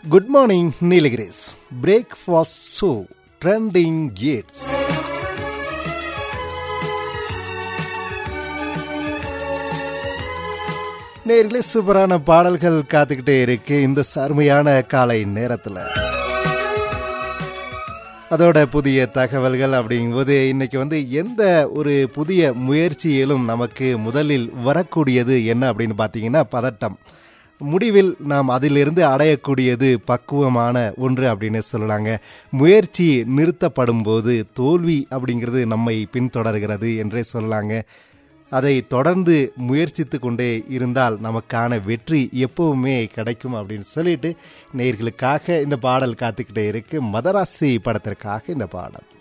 good morning Nilgiris breakfast show trending கேட்ஸ் நேர்களே சூப்பரான பாடல்கள் காத்துக்கிட்டே இருக்கு இந்த அருமையான காலை நேரத்தில் அதோட புதிய தகவல்கள் அப்படிங்கும்போது இன்னைக்கு வந்து எந்த ஒரு புதிய முயற்சியிலும் நமக்கு முதலில் வரக்கூடியது என்ன அப்படின்னு பார்த்தீங்கன்னா பதட்டம் முடிவில் நாம் அதிலிருந்து அடையக்கூடியது பக்குவமான ஒன்று அப்படின்னு சொல்லலாங்க முயற்சி நிறுத்தப்படும் போது தோல்வி அப்படிங்கிறது நம்மை பின்தொடர்கிறது என்றே சொல்லலாங்க அதை தொடர்ந்து முயற்சித்து கொண்டே இருந்தால் நமக்கான வெற்றி எப்பவுமே கிடைக்கும் அப்படின்னு சொல்லிட்டு நேர்களுக்காக இந்த பாடல் காத்துக்கிட்டே இருக்கு மதராசி படத்திற்காக இந்த பாடல்